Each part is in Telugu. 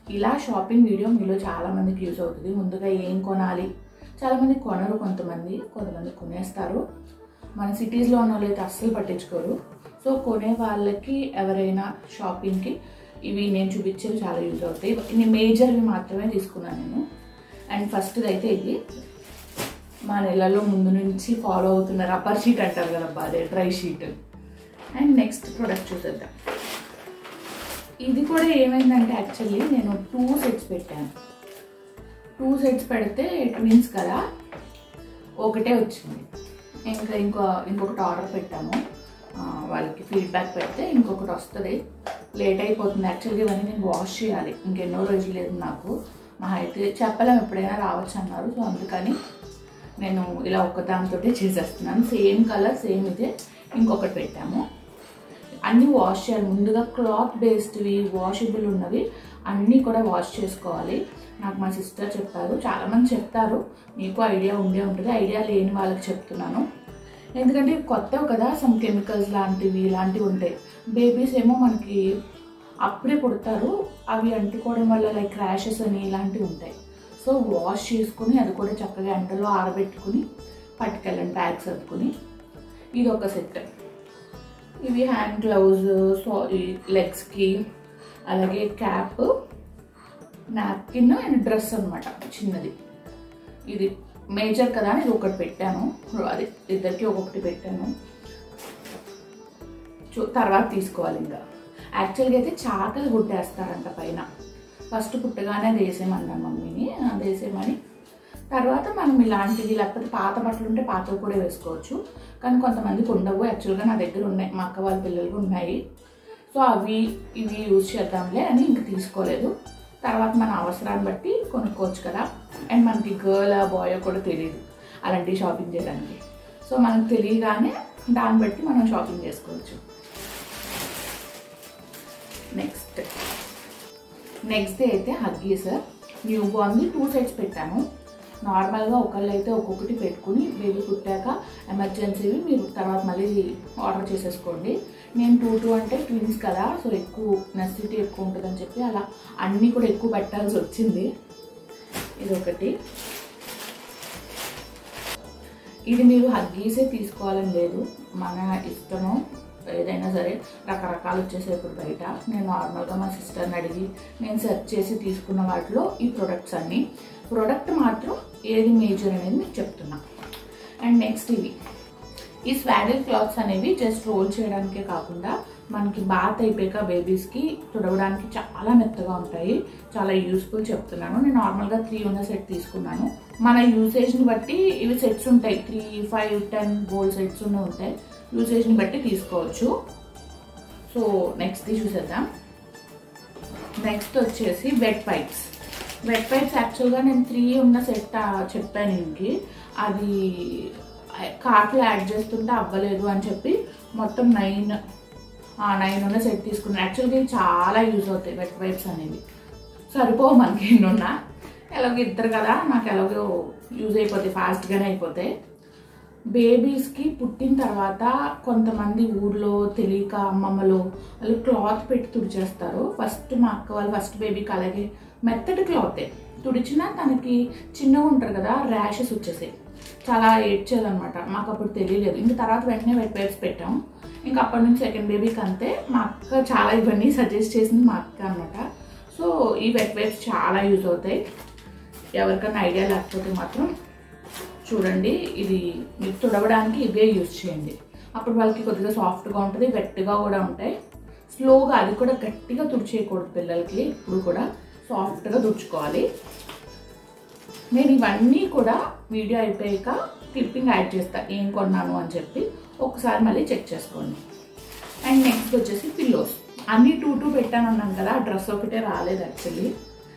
ఇలా షాపింగ్ వీడియో మీలో చాలా మందికి యూజ్ అవుతుంది ముందుగా ఏం కొనాలి చాలా మంది కొనరు కొంతమంది కొంతమంది కొనేస్తారు మన సిటీస్లో ఉన్న వాళ్ళు అయితే అస్సలు పట్టించుకోరు సో కొనే వాళ్ళకి ఎవరైనా షాపింగ్కి ఇవి నేను చూపించేవి చాలా యూజ్ అవుతాయి ఇన్ని మేజర్వి మాత్రమే తీసుకున్నాను నేను అండ్ ఫస్ట్ అయితే ఇది మా నెలలో ముందు నుంచి ఫాలో అవుతున్న రబ్బర్ షీట్ అంటారు కదా అదే dry sheet and next product చూసేద్దాం ఇది కూడా ఏమైందంటే యాక్చువల్లీ నేను టూ సెట్స్ పెట్టాను టూ సెట్స్ పెడితే ట్విన్స్ కదా ఒకటే వచ్చింది ఇంకా ఇంకో ఇంకొకటి ఆర్డర్ పెట్టాము ఆ, వాళ్ళకి ఫీడ్బ్యాక్ పెడితే ఇంకొకటి వస్తుంది లేట్ అయిపోతుంది యాక్చువల్గా ఇవన్నీ నేను వాష్ చేయాలి ఇంకెన్నో రోజులు లేదు నాకు మా అయితే చెప్పలేం ఎప్పుడైనా రావచ్చు అన్నారు సో అందుకని నేను ఇలా ఒకదానితో చేసేస్తున్నాను సేమ్ కలర్ సేమ్ ఇదే ఇంకొకటి పెట్టాము అన్నీ వాష్ చేయాలి ముందుగా క్లాత్ బేస్డ్వి వాషబుల్ ఉన్నవి అన్నీ కూడా వాష్ చేసుకోవాలి నాకు మా సిస్టర్ చెప్పారు చాలామంది చెప్తారు మీకు ఐడియా ఉండే ఉంటుంది ఐడియా లేని వాళ్ళకి చెప్తున్నాను ఎందుకంటే ఇవి కొత్తవి కదా సమ్ కెమికల్స్ లాంటివి ఇలాంటివి ఉంటాయి బేబీస్ ఏమో మనకి అప్పుడే పుడతారు అవి అంటుకోవడం వల్ల లైక్ ర్యాషెస్ అని ఇలాంటివి ఉంటాయి సో వాష్ చేసుకుని అది కూడా చక్కగా ఎండలో ఆరబెట్టుకుని పట్టుకెళ్ళండి బ్యాగ్ సర్దుకుని ఇది ఒక సెట్ ఇవి హ్యాండ్ గ్లౌజ్ సో లెగ్స్కి అలాగే క్యాప్ నాప్కిన్ అండ్ డ్రెస్ అనమాట చిన్నది ఇది మేజర్ కదా అని ఇది ఒకటి పెట్టాను అది ఇద్దరికి ఒక్కొక్కటి పెట్టాను చూ తర్వాత తీసుకోవాలి ఇంకా యాక్చువల్గా అయితే చాకలి గుడ్డేస్తారంట పైన ఫస్ట్ పుట్టగానే అది వేసేయమన్నాను మమ్మీని అది వేసేయమని తర్వాత మనం ఇలాంటివి లేకపోతే పాత బట్టలు ఉంటే పాతవి కూడా వేసుకోవచ్చు కానీ కొంతమందికి ఉండవు యాక్చువల్గా నా దగ్గర ఉన్నాయి మా అక్క వాళ్ళ పిల్లలకి ఉన్నాయి సో అవి ఇవి యూజ్ చేద్దాంలే అని ఇంక తీసుకోలేదు తర్వాత మన అవసరాన్ని బట్టి కొనుక్కోవచ్చు కదా అండ్ మనకి గర్ల్ బాయ్ కూడా తెలియదు అలాంటి షాపింగ్ చేయడానికి సో మనకు తెలియగానే దాన్ని బట్టి మనం షాపింగ్ చేసుకోవచ్చు నెక్స్ట్ నెక్స్ట్ డే అయితే హగ్గీస్ న్యూ బార్న్ది టూ సెట్స్ పెట్టాను నార్మల్గా ఒకళ్ళు అయితే ఒక్కొక్కటి పెట్టుకుని బేబీ పుట్టాక ఎమర్జెన్సీవి మీరు తర్వాత మళ్ళీ ఆర్డర్ చేసేసుకోండి నేను టూ టూ అంటే ట్విన్స్ కదా సో ఎక్కువ నెసిటీ ఎక్కువ ఉంటుందని చెప్పి అలా అన్నీ కూడా ఎక్కువ పెట్టాల్సి వచ్చింది ఇది ఒకటి ఇది మీరు హగ్గీసే తీసుకోవాలని లేదు మన ఇష్టము ఏదైనా సరే రకరకాలు వచ్చేసాయి ఇప్పుడు బయట నేను నార్మల్గా మా సిస్టర్ని అడిగి నేను సెర్చ్ చేసి తీసుకున్న వాటిలో ఈ ప్రొడక్ట్స్ అన్నీ ప్రొడక్ట్ మాత్రం ఏది మేజర్ అనేది మీకు చెప్తున్నా అండ్ నెక్స్ట్ ఇవి ఈ స్వాడిల్ క్లాత్స్ అనేవి జస్ట్ రోల్ చేయడానికే కాకుండా మనకి బాత్ అయిపోయాక బేబీస్కి తుడవడానికి చాలా మెత్తగా ఉంటాయి చాలా యూస్ఫుల్ చెప్తున్నాను నేను నార్మల్గా త్రీ ఉన్న సెట్ తీసుకున్నాను మన యూసేజ్ని బట్టి ఇవి సెట్స్ ఉంటాయి three five ten gold sets ఉన్న ఉంటాయి యూసేజ్ని బట్టి తీసుకోవచ్చు సో నెక్స్ట్ చూసేద్దాం నెక్స్ట్ వచ్చేసి వెట్ పైప్స్ వెట్ పైప్స్ యాక్చువల్గా నేను త్రీ ఉన్న సెట్ చెప్పాను ఇంకి అది కార్ట్లో యాడ్ చేస్తుంటే అవ్వలేదు అని చెప్పి మొత్తం నైన్ నైన్ ఉన్న సెట్ తీసుకున్నాను యాక్చువల్గా ఇవి చాలా యూజ్ అవుతాయి వెట్ పైప్స్ అనేవి సరిపోవు మనకి ఎన్నున్నా ఎలాగో ఇద్దరు కదా నాకు ఎలాగో యూజ్ అయిపోతాయి ఫాస్ట్గానే అయిపోతాయి బేబీస్కి పుట్టిన తర్వాత కొంతమంది ఊర్లో తెలియక అమ్మమ్మలో వాళ్ళు క్లాత్ పెట్టి తుడిచేస్తారు ఫస్ట్ మా అక్క వాళ్ళు ఫస్ట్ బేబీకి అలాగే మెత్తటి క్లాతే తుడిచినా తనకి చిన్నగా ఉంటారు కదా ర్యాషెస్ వచ్చేసాయి చాలా ఏడ్చేదనమాట మాకు అప్పుడు తెలియలేదు ఇంక తర్వాత వెంటనే వెట్ వైప్స్ పెట్టాం ఇంకా అప్పటి నుంచి సెకండ్ బేబీకి అంతే మా అక్క చాలా ఇవన్నీ సజెస్ట్ చేసింది మా అక్క అనమాట సో ఈ వెట్ వైప్స్ చాలా యూజ్ అవుతాయి ఎవరికైనా ఐడియా లేకపోతే మాత్రం చూడండి ఇది మీరు తుడవడానికి ఇవే యూజ్ చేయండి అప్పుడు వాళ్ళకి కొద్దిగా సాఫ్ట్గా ఉంటుంది వెట్గా కూడా ఉంటాయి స్లోగా అది కూడా గట్టిగా తుడిచేయకూడదు పిల్లలకి ఇప్పుడు కూడా సాఫ్ట్గా తుడుచుకోవాలి నేను ఇవన్నీ కూడా వీడియో అయిపోయాక క్లిప్పింగ్ యాడ్ చేస్తా ఏం కొన్నాను అని చెప్పి ఒకసారి మళ్ళీ చెక్ చేసుకోండి అండ్ నెక్స్ట్ వచ్చేసి పిల్లోస్ అన్ని టూ టూ పెట్టాను అన్నాను కదా డ్రెస్ ఒకటే రాలేదు యాక్చువల్లీ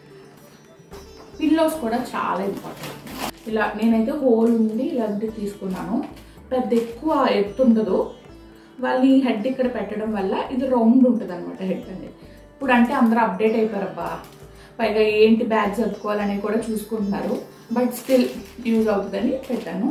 పిల్లోస్ కూడా చాలా ఇంపార్టెంట్ ఇలా నేనైతే హోల్ ఉండి ఇలాంటివి తీసుకున్నాను పెద్ద ఎక్కువ ఎత్తు ఉండదు వాళ్ళు ఈ హెడ్ ఇక్కడ పెట్టడం వల్ల ఇది రౌండ్ ఉంటుంది అనమాట హెడ్ అనేది ఇప్పుడు అంటే అందరూ అప్డేట్ అయిపోయారబ్బా పైగా ఏంటి బ్యాగ్స్ సర్దుకోవాలని కూడా చూసుకుంటున్నారు బట్ స్టిల్ యూజ్ అవుతుందని పెట్టాను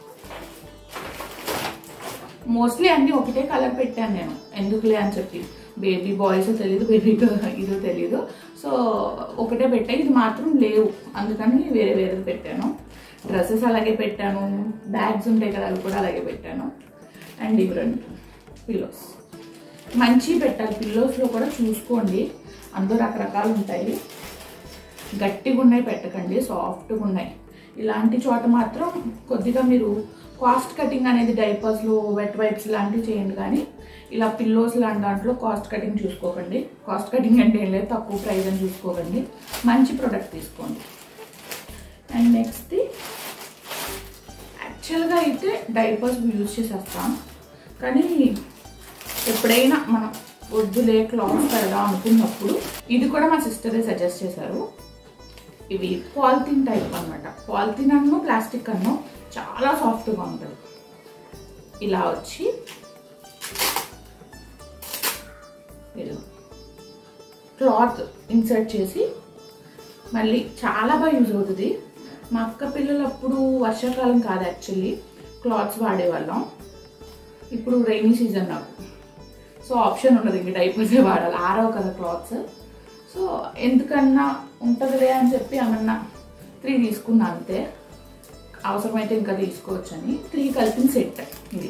మోస్ట్లీ అన్నీ ఒకటే కలర్ పెట్టాను నేను ఎందుకులే అని చెప్పి బేబీ బాయ్స్ తెలియదు బేబీ ఇదో తెలియదు సో ఒకటే పెట్టా ఇది మాత్రం లేవు అందుకని వేరే వేరేది పెట్టాను డ్రెస్సెస్ అలాగే పెట్టాను బ్యాగ్స్ ఉంటాయి కదా అవి కూడా అలాగే పెట్టాను అండ్ ఇవి రెండు పిల్లోస్ మంచి పెట్టాలి పిల్లోస్లో కూడా చూసుకోండి అందులో రకరకాలు ఉంటాయి గట్టిగా ఉన్నాయి పెట్టకండి సాఫ్ట్గా ఉన్నాయి ఇలాంటి చోట మాత్రం కొద్దిగా మీరు కాస్ట్ కటింగ్ అనేది డైపర్స్లో వెట్ వైప్స్ లాంటివి చేయండి కానీ ఇలా పిల్లోస్ లాంటి దాంట్లో కాస్ట్ కటింగ్ చూసుకోకండి కాస్ట్ కటింగ్ అంటే ఏం లేదు తక్కువ ప్రైస్ అని చూసుకోకండి మంచి ప్రోడక్ట్ తీసుకోండి అండ్ నెక్స్ట్ యాక్చువల్గా అయితే డైపర్స్ యూజ్ చేసేస్తాం కానీ ఎప్పుడైనా మనం వద్దులే క్లాత్స్ పెడదాం అనుకున్నప్పుడు ఇది కూడా మా సిస్టరే సజెస్ట్ చేశారు ఇవి పాలిథిన్ టైప్ అనమాట పాలిథిన్ అన్నో ప్లాస్టిక్ అన్నో చాలా సాఫ్ట్గా ఉంటుంది ఇలా వచ్చి ఇది క్లాత్ ఇన్సర్ట్ చేసి మళ్ళీ చాలా బాగా యూజ్ అవుతుంది మా అక్క పిల్లలు అప్పుడు వర్షాకాలం కాదు యాక్చువల్లీ క్లాత్స్ వాడేవాళ్ళం ఇప్పుడు రైనీ సీజన్ నాకు సో ఆప్షన్ ఉండదు ఇంక డైపర్సే వాడాలి ఆరవు కదా క్లాత్స్ సో ఎందుకన్నా ఉంటుందిలే అని చెప్పి ఏమన్నా త్రీ తీసుకున్నా అంతే అవసరమైతే ఇంకా తీసుకోవచ్చు అని త్రీ కలిపిన సెట్ ఇది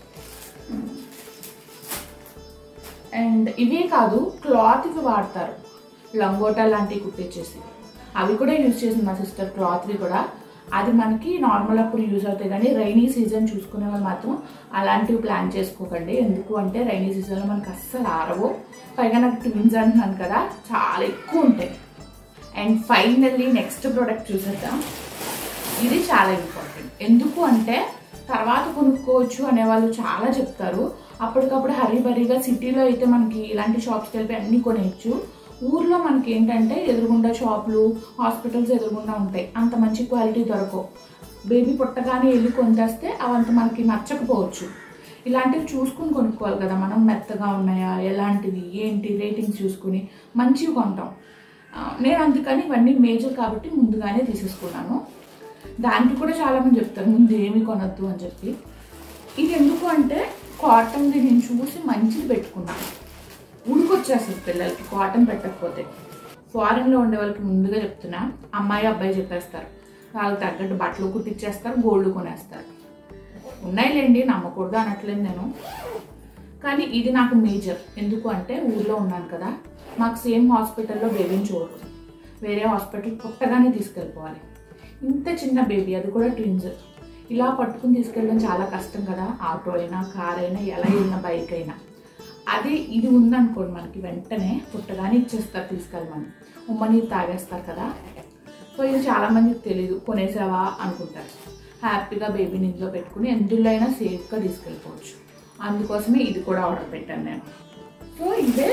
అండ్ ఇవే కాదు క్లాత్ ఇవి వాడతారు లంగోటా లాంటివి కుట్టించేసి అవి కూడా యూజ్ చేసింది మా సిస్టర్ క్లాత్వి కూడా అది మనకి నార్మల్ అప్పుడు యూజ్ అవుతాయి కానీ రైనీ సీజన్ చూసుకునే వాళ్ళు మాత్రం అలాంటివి ప్లాన్ చేసుకోకండి ఎందుకు అంటే రైనీ సీజన్లో మనకు అస్సలు ఆరవు పైగా నాకు ట్విన్స్ అంటున్నాను కదా చాలా ఎక్కువ ఉంటాయి అండ్ ఫైనల్లీ నెక్స్ట్ ప్రోడక్ట్ చూసేద్దాం ఇది చాలా ఇంపార్టెంట్ ఎందుకు అంటే తర్వాత కొనుక్కోవచ్చు అనే వాళ్ళు చాలా చెప్తారు అప్పటికప్పుడు హరీబరీగా సిటీలో అయితే మనకి ఇలాంటి షాప్స్కి వెళ్ళి అన్నీ కొనేయచ్చు ఊర్లో మనకి ఏంటంటే ఎదురుగుండా షాపులు హాస్పిటల్స్ ఎదురుగుండా ఉంటాయి అంత మంచి క్వాలిటీ దొరకవు బేబీ పుట్టగానే వెళ్ళి కొంటేస్తే అవంత మనకి నచ్చకపోవచ్చు ఇలాంటివి చూసుకుని కొనుక్కోవాలి కదా మనం మెత్తగా ఉన్నాయా ఎలాంటివి ఏంటి రేటింగ్స్ చూసుకుని మంచివి కొంటాం ఆ, నేను అందుకని ఇవన్నీ మేజర్ కాబట్టి ముందుగానే తీసేసుకున్నాను దానికి కూడా చాలామంది చెప్తారు ముందు ఏమి కొనొద్దు అని చెప్పి ఇది ఎందుకు అంటే కాటన్ది నేను చూసి మంచిది పెట్టుకున్నాను ఉడికొచ్చేస్తుంది పిల్లలకి కాటన్ పెట్టకపోతే ఫారెన్లో ఉండే వాళ్ళకి ముందుగా చెప్తున్నా అమ్మాయి అబ్బాయి చెప్పేస్తారు వాళ్ళకి తగ్గట్టు బట్టలు కుట్టించేస్తారు గోల్డ్ కొనేస్తారు ఉన్నాయిలేండి నమ్మకూడదు అనట్లేదు నేను కానీ ఇది నాకు మేజర్ ఎందుకు అంటే ఊర్లో ఉన్నాను కదా మాకు సేమ్ హాస్పిటల్లో బేబీని చూడరు వేరే హాస్పిటల్ పుట్టగానే తీసుకెళ్ళిపోవాలి ఇంత చిన్న బేబీ అది కూడా ట్విన్స్ ఇలా పట్టుకుని తీసుకెళ్ళడం చాలా కష్టం కదా ఆటో అయినా కార్ అయినా ఎలా వెళ్ళినా బైక్ అయినా అదే ఇది ఉందనుకోండి మనకి వెంటనే పుట్టగానే ఇచ్చేస్తారు తీసుకెళ్ళమని ఉమ్మని తాగేస్తారు కదా సో ఇది చాలామందికి తెలియదు కొనేసావా అనుకుంటారు హ్యాపీగా బేబీని ఇంట్లో పెట్టుకుని ఎందులో అయినా సేఫ్గా తీసుకెళ్ళిపోవచ్చు అందుకోసమే ఇది కూడా ఆర్డర్ పెట్టాను నేను సో ఇదే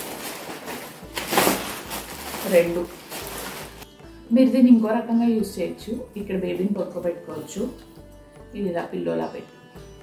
రెండు మీరు దీన్ని ఇంకో రకంగా యూజ్ చేయొచ్చు ఇక్కడ బేబీని పడుకోబెట్టుకోవచ్చు ఇది ఇలా పిల్లోలా పెట్టి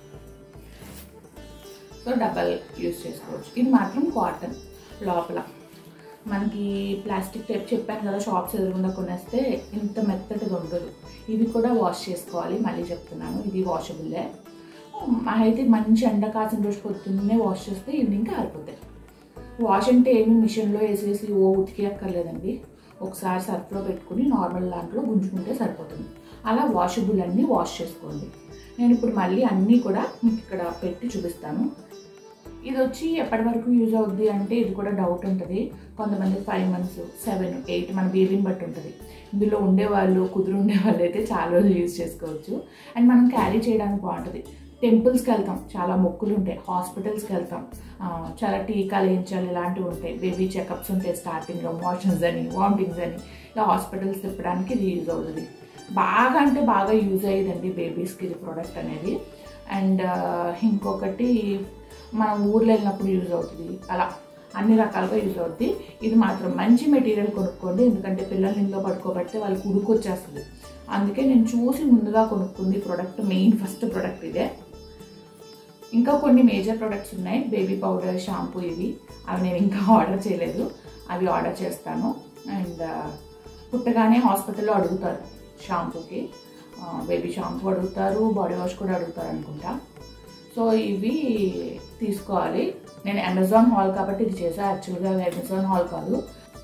సో డబల్ యూజ్ చేసుకోవచ్చు ఇది మాత్రం కాటన్ లోపల మనకి ప్లాస్టిక్ టైప్ చెప్పాను కదా షాప్స్ ఎదురుగుండా కొనేస్తే ఇంత మెత్తటిది ఉండదు ఇవి కూడా వాష్ చేసుకోవాలి మళ్ళీ చెప్తున్నాను ఇది వాషబుల్లే అయితే మంచి ఎండ కాసిన రోజు పొద్దున్నే వాష్ చేస్తే ఈవినింగ్కి ఆరిపోతాయి వాష్ అంటే ఏమి మిషన్లో వేసేసి ఓ ఉతికి అక్కర్లేదండి ఒకసారి సర్ఫ్లో పెట్టుకుని నార్మల్ దాంట్లో గుంజుకుంటే సరిపోతుంది అలా వాషబుల్ అన్నీ వాష్ చేసుకోండి నేను ఇప్పుడు మళ్ళీ అన్నీ కూడా మీకు ఇక్కడ పెట్టి చూపిస్తాను ఇది వచ్చి ఎప్పటి వరకు యూజ్ అవుద్ది అంటే ఇది కూడా డౌట్ ఉంటుంది కొంతమంది ఫైవ్ మంత్స్ సెవెన్ ఎయిట్ మన బేబీని బట్టి ఉంటుంది ఇందులో ఉండేవాళ్ళు కుదురు ఉండేవాళ్ళు అయితే చాలా రోజులు యూజ్ చేసుకోవచ్చు అండ్ మనం క్యారీ చేయడానికి బాగుంటుంది టెంపుల్స్కి వెళ్తాం చాలా మొక్కులు ఉంటాయి హాస్పిటల్స్కి వెళ్తాం ఆ, చాలా టీకాలు వేయించాలి ఇలాంటివి ఉంటాయి బేబీ చెకప్స్ ఉంటాయి స్టార్టింగ్లో మోషన్స్ అని వామిటింగ్స్ అని ఇలా హాస్పిటల్స్ తిప్పడానికి ఇది యూజ్ అవుతుంది బాగా అంటే బాగా యూజ్ అయ్యేదండి బేబీస్కి ఇది ప్రోడక్ట్ అనేది అండ్ ఇంకొకటి మనం ఊర్లో వెళ్ళినప్పుడు యూజ్ అవుతుంది అలా అన్ని రకాలుగా యూజ్ అవుతుంది ఇది మాత్రం మంచి మెటీరియల్ కొనుక్కోండి ఎందుకంటే పిల్లల్ని ఇంట్లో పడుకోబడితే వాళ్ళకి ఉడుకొచ్చేస్తుంది అందుకే నేను చూసి ముందుగా కొనుక్కుంది ప్రోడక్ట్ మెయిన్ ఫస్ట్ ప్రోడక్ట్ ఇదే ఇంకా కొన్ని మేజర్ ప్రొడక్ట్స్ ఉన్నాయి బేబీ పౌడర్ షాంపూ ఇవి అవి నేను ఇంకా ఆర్డర్ చేయలేదు అవి ఆర్డర్ చేస్తాను అండ్ పుట్టగానే హాస్పిటల్లో అడుగుతారు షాంపూకి బేబీ షాంపూ అడుగుతారు బాడీ వాష్ కూడా అడుగుతారు అనుకుంటా సో ఇవి తీసుకోవాలి నేను అమెజాన్ హాల్ కాబట్టి ఇది చేసా యాక్చువల్గా అవి అమెజాన్ హాల్ కాదు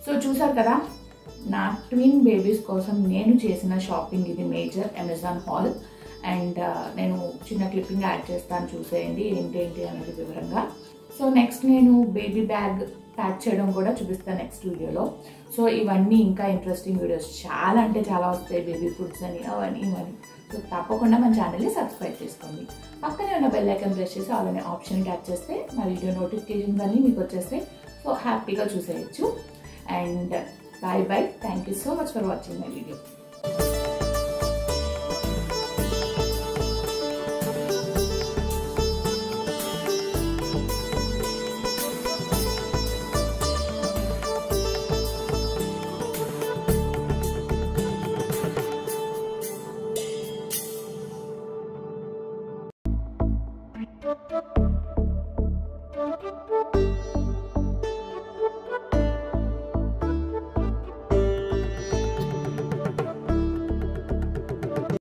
సో చూసారు కదా నా ట్విన్ బేబీస్ కోసం నేను చేసిన షాపింగ్ ఇది మేజర్ అమెజాన్ హాల్ అండ్ నేను చిన్న క్లిప్పింగ్ యాడ్ చేస్తాను చూసేయండి ఏంటి ఏంటి అనేది వివరంగా సో నెక్స్ట్ నేను బేబీ బ్యాగ్ ప్యాక్ చేయడం కూడా చూపిస్తాను నెక్స్ట్ వీడియోలో సో ఇవన్నీ ఇంకా ఇంట్రెస్టింగ్ వీడియోస్ చాలా అంటే చాలా వస్తాయి బేబీ ఫుడ్స్ అని అవన్నీ ఇవన్నీ సో తప్పకుండా మన ఛానల్ని సబ్స్క్రైబ్ చేసుకోండి పక్కనే ఉన్న బెల్ ఐకన్ ప్రెస్ చేసి ఆల్ అనే ఆప్షన్ ట్యాప్ చేస్తే నా వీడియో నోటిఫికేషన్స్ అన్నీ మీకు వచ్చేస్తాయి సో హ్యాపీగా చూసేయచ్చు and bye bye thank you so much for watching my video